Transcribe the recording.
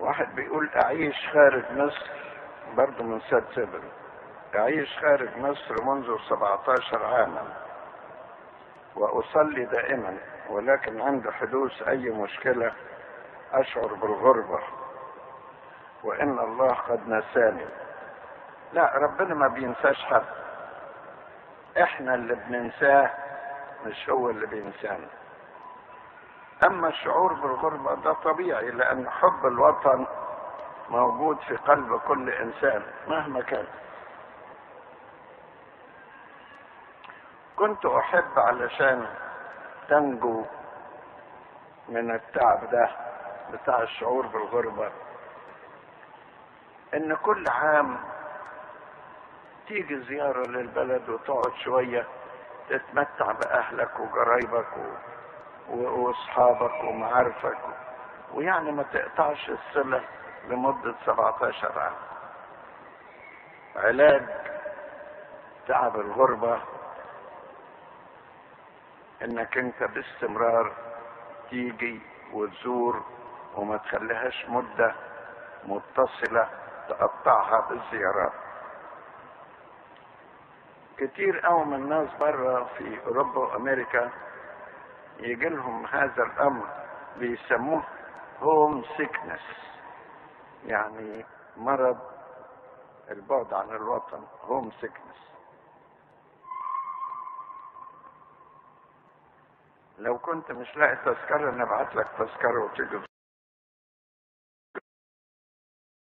واحد بيقول اعيش خارج مصر برضه من ساد سبل اعيش خارج مصر منذ 17 عاما واصلي دائما ولكن عند حدوث اي مشكله اشعر بالغربه وان الله قد نساني لا ربنا ما بينساش حد احنا اللي بننساه مش هو اللي بينسانا اما الشعور بالغربه ده طبيعي لان حب الوطن موجود في قلب كل انسان مهما كان كنت احب علشان تنجو من التعب ده بتاع الشعور بالغربه ان كل عام تيجي زيارة للبلد وتقعد شوية تتمتع بأهلك وقرايبك و... واصحابك ومعارفك ويعني ما تقطعش الصلة لمدة 17 عام علاج تعب الغربة انك انت باستمرار تيجي وتزور وما تخليهاش مدة متصلة تقطعها بالزيارات كتير قوي من الناس بره في اوروبا وامريكا يجي لهم هذا الامر بيسموه هوم سيكنس يعني مرض البعد عن الوطن هوم سيكنس لو كنت مش لاقي تذكره نبعت لك تذكره وتيجي